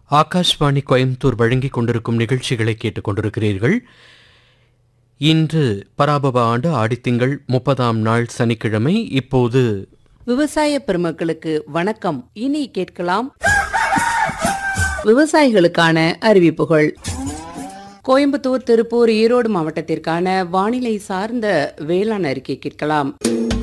ஆகாஷ்வாணி கோயம்புத்தூர் வழங்கிக் கொண்டிருக்கும் நிகழ்ச்சிகளை கேட்டுக் கொண்டிருக்கிறீர்கள் இன்று பராபவ ஆண்டு ஆடித்திங்கள் முப்பதாம் நாள் சனிக்கிழமை இப்போது விவசாய பெருமக்களுக்கு வணக்கம் இனி கேட்கலாம் விவசாயிகளுக்கான அறிவிப்புகள் கோயம்புத்தூர் திருப்பூர் ஈரோடு மாவட்டத்திற்கான வானிலை சார்ந்த வேளாண் அறிக்கை கேட்கலாம்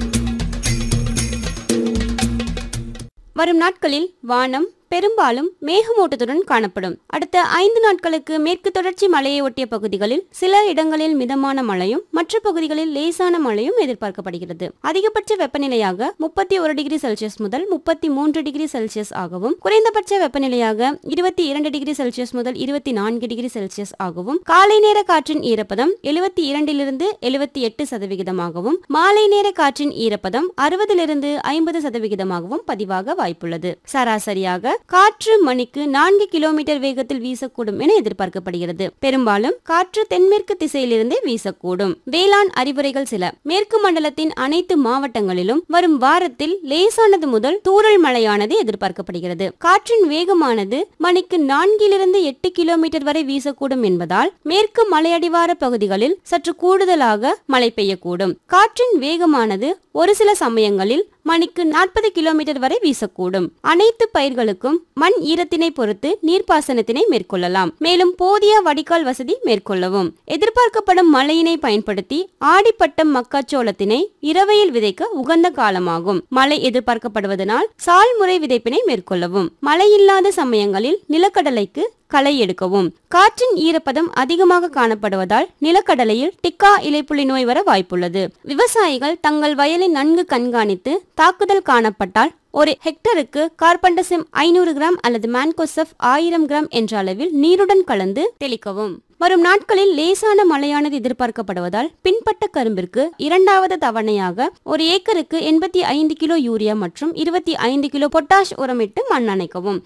வரும் நாட்களில் வானம் பெரும்பாலும் மேகமூட்டத்துடன் காணப்படும் அடுத்த ஐந்து நாட்களுக்கு மேற்கு தொடர்ச்சி மலையை ஒட்டிய பகுதிகளில் சில இடங்களில் மிதமான மழையும் மற்ற பகுதிகளில் லேசான மழையும் எதிர்பார்க்கப்படுகிறது அதிகபட்ச வெப்பநிலையாக முப்பத்தி ஒரு டிகிரி செல்சியஸ் முதல் முப்பத்தி மூன்று டிகிரி செல்சியஸ் ஆகவும் குறைந்தபட்ச வெப்பநிலையாக இருபத்தி இரண்டு டிகிரி செல்சியஸ் முதல் இருபத்தி நான்கு டிகிரி செல்சியஸ் ஆகவும் காலை நேர காற்றின் ஈரப்பதம் எழுபத்தி இரண்டிலிருந்து எழுபத்தி எட்டு சதவிகிதமாகவும் மாலை நேர காற்றின் ஈரப்பதம் அறுபதிலிருந்து ஐம்பது சதவிகிதமாகவும் பதிவாக வாய்ப்புள்ளது சராசரியாக காற்று மணிக்கு நான்கு கிலோமீட்டர் வேகத்தில் வீசக்கூடும் என எதிர்பார்க்கப்படுகிறது பெரும்பாலும் காற்று தென்மேற்கு திசையிலிருந்தே வீசக்கூடும் வேளாண் அறிவுரைகள் சில மேற்கு மண்டலத்தின் அனைத்து மாவட்டங்களிலும் வரும் வாரத்தில் லேசானது முதல் தூறல் மழையானது எதிர்பார்க்கப்படுகிறது காற்றின் வேகமானது மணிக்கு நான்கிலிருந்து எட்டு கிலோமீட்டர் வரை வீசக்கூடும் என்பதால் மேற்கு மலையடிவார பகுதிகளில் சற்று கூடுதலாக மழை பெய்யக்கூடும் காற்றின் வேகமானது ஒரு சில சமயங்களில் மணிக்கு நாற்பது கிலோமீட்டர் வரை வீசக்கூடும் அனைத்து பயிர்களுக்கும் மண் ஈரத்தினை பொறுத்து நீர்ப்பாசனத்தினை மேற்கொள்ளலாம் மேலும் போதிய வடிகால் வசதி மேற்கொள்ளவும் எதிர்பார்க்கப்படும் மழையினை பயன்படுத்தி ஆடிப்பட்டம் மக்காச்சோளத்தினை இரவையில் விதைக்க உகந்த காலமாகும் மழை எதிர்பார்க்கப்படுவதனால் சால்முறை விதைப்பினை மேற்கொள்ளவும் மழை இல்லாத சமயங்களில் நிலக்கடலைக்கு களை எடுக்கவும் காற்றின் ஈரப்பதம் அதிகமாக காணப்படுவதால் நிலக்கடலையில் டிக்கா இலைப்புள்ளி நோய் வர வாய்ப்புள்ளது விவசாயிகள் தங்கள் வயலை நன்கு கண்காணித்து தாக்குதல் காணப்பட்டால் ஒரு ஹெக்டருக்கு கார்பன்டசிம் ஐநூறு கிராம் அல்லது மேன்கோசப் ஆயிரம் கிராம் என்ற அளவில் நீருடன் கலந்து தெளிக்கவும் வரும் நாட்களில் லேசான மழையானது எதிர்பார்க்கப்படுவதால் பின்பட்ட கரும்பிற்கு இரண்டாவது தவணையாக ஒரு ஏக்கருக்கு எண்பத்தி ஐந்து கிலோ யூரியா மற்றும் இருபத்தி ஐந்து கிலோ பொட்டாஷ் உரமிட்டு மண் அணைக்கவும்